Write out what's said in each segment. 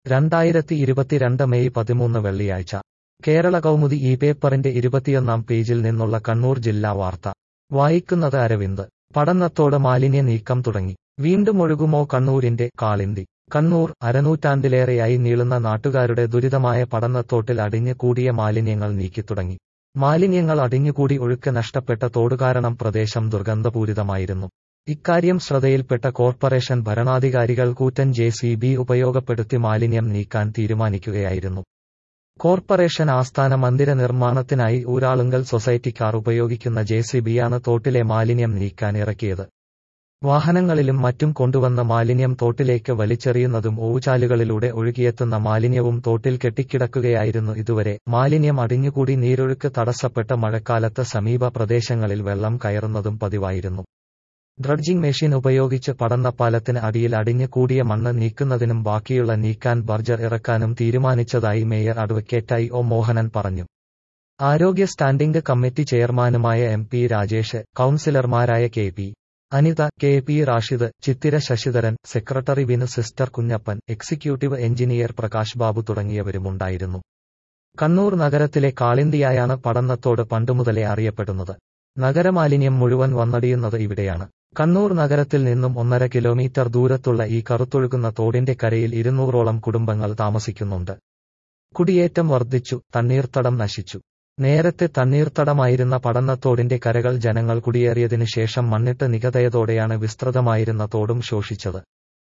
രണ്ടായിരത്തി ഇരുപത്തിരണ്ട് മെയ് പതിമൂന്ന് വെള്ളിയാഴ്ച കേരള കൗമുദി ഈ പേപ്പറിന്റെ ഇരുപത്തിയൊന്നാം പേജിൽ നിന്നുള്ള കണ്ണൂർ ജില്ലാ വാർത്ത വായിക്കുന്നത് അരവിന്ദ് പടന്നത്തോട് മാലിന്യ നീക്കം തുടങ്ങി വീണ്ടും ഒഴുകുമോ കണ്ണൂരിന്റെ കാളിന്തി കണ്ണൂർ അരനൂറ്റാണ്ടിലേറെയായി നീളുന്ന നാട്ടുകാരുടെ ദുരിതമായ പടന്നത്തോട്ടിൽ അടിഞ്ഞു കൂടിയ മാലിന്യങ്ങൾ നീക്കിത്തുടങ്ങി മാലിന്യങ്ങൾ അടിഞ്ഞുകൂടി ഒഴുക്ക് നഷ്ടപ്പെട്ട തോട് കാരണം പ്രദേശം ദുർഗന്ധപൂരിതമായിരുന്നു ഇക്കാര്യം ശ്രദ്ധയിൽപ്പെട്ട കോർപ്പറേഷൻ ഭരണാധികാരികൾ കൂറ്റൻ ജെ സി ബി ഉപയോഗപ്പെടുത്തി മാലിന്യം നീക്കാൻ തീരുമാനിക്കുകയായിരുന്നു കോർപ്പറേഷൻ ആസ്ഥാന മന്ദിര നിർമ്മാണത്തിനായി ഊരാളുങ്കൽ സൊസൈറ്റിക്കാർ ഉപയോഗിക്കുന്ന ജെ സി ബിയാണ് തോട്ടിലെ മാലിന്യം നീക്കാൻ ഇറക്കിയത് വാഹനങ്ങളിലും മറ്റും കൊണ്ടുവന്ന മാലിന്യം തോട്ടിലേക്ക് വലിച്ചെറിയുന്നതും ഓവുചാലുകളിലൂടെ ഒഴുകിയെത്തുന്ന മാലിന്യവും തോട്ടിൽ കെട്ടിക്കിടക്കുകയായിരുന്നു ഇതുവരെ മാലിന്യം അടിഞ്ഞുകൂടി നീരൊഴുക്ക് തടസ്സപ്പെട്ട മഴക്കാലത്ത് സമീപ പ്രദേശങ്ങളിൽ വെള്ളം കയറുന്നതും പതിവായിരുന്നു ഡ്രഡ്ജിംഗ് മെഷീൻ ഉപയോഗിച്ച് പടന്നപ്പാലത്തിന് അടിയിൽ അടിഞ്ഞു കൂടിയ മണ്ണ് നീക്കുന്നതിനും ബാക്കിയുള്ള നീക്കാൻ ബർജർ ഇറക്കാനും തീരുമാനിച്ചതായി mayor advocate I O Mohanan പറഞ്ഞു ആരോഗ്യ സ്റ്റാൻഡിംഗ് കമ്മിറ്റി ചെയർമാനുമായ എം പി രാജേഷ് കൌൺസിലർമാരായ K P Anitha K P Rashid Chithira Sasidharan secretary Vinu sister Kunjappan executive engineer Prakash Babu തുടങ്ങിയവരുമുണ്ടായിരുന്നു കണ്ണൂർ നഗരത്തിലെ കാളിന്തിയായാണ് പടന്നത്തോട് പണ്ടുമുതലേ അറിയപ്പെടുന്നത് നഗരമാലിന്യം മുഴുവൻ വന്നടിയുന്നത് ഇവിടെയാണ് കണ്ണൂർ നഗരത്തിൽ നിന്നും ഒന്നര കിലോമീറ്റർ ദൂരത്തുള്ള ഈ കറുത്തൊഴുകുന്ന തോടിന്റെ കരയിൽ ഇരുന്നൂറോളം കുടുംബങ്ങൾ താമസിക്കുന്നുണ്ട് കുടിയേറ്റം വർദ്ധിച്ചു തണ്ണീർത്തടം നശിച്ചു നേരത്തെ തണ്ണീർത്തടമായിരുന്ന പടന്നത്തോടിന്റെ കരകൾ ജനങ്ങൾ കുടിയേറിയതിനു ശേഷം മണ്ണിട്ട് നികതയതോടെയാണ് വിസ്തൃതമായിരുന്ന തോടും ശോഷിച്ചത്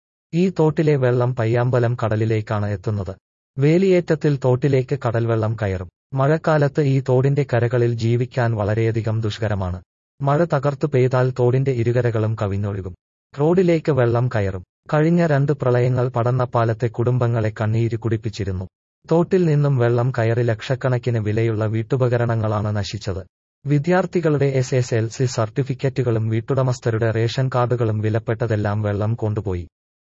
ഈ തോട്ടിലെ വെള്ളം പയ്യാമ്പലം കടലിലേക്കാണ് എത്തുന്നത് വേലിയേറ്റത്തിൽ തോട്ടിലേക്ക് കടൽവെള്ളം കയറും മഴക്കാലത്ത് ഈ തോടിന്റെ കരകളിൽ ജീവിക്കാൻ വളരെയധികം ദുഷ്കരമാണ് മഴ തകർത്തു പെയ്താൽ തോടിന്റെ ഇരുകരകളും കവിഞ്ഞൊഴുകും റോഡിലേക്ക് വെള്ളം കയറും കഴിഞ്ഞ രണ്ട് പ്രളയങ്ങൾ പടന്നപ്പാലത്തെ കുടുംബങ്ങളെ കണ്ണീര് കുടിപ്പിച്ചിരുന്നു തോട്ടിൽ നിന്നും വെള്ളം കയറി ലക്ഷക്കണക്കിന് വിലയുള്ള വീട്ടുപകരണങ്ങളാണ് നശിച്ചത് വിദ്യാർത്ഥികളുടെ എസ് എസ് എൽ സി സർട്ടിഫിക്കറ്റുകളും വീട്ടുടമസ്ഥരുടെ റേഷൻ കാർഡുകളും വിലപ്പെട്ടതെല്ലാം വെള്ളം കൊണ്ടുപോയി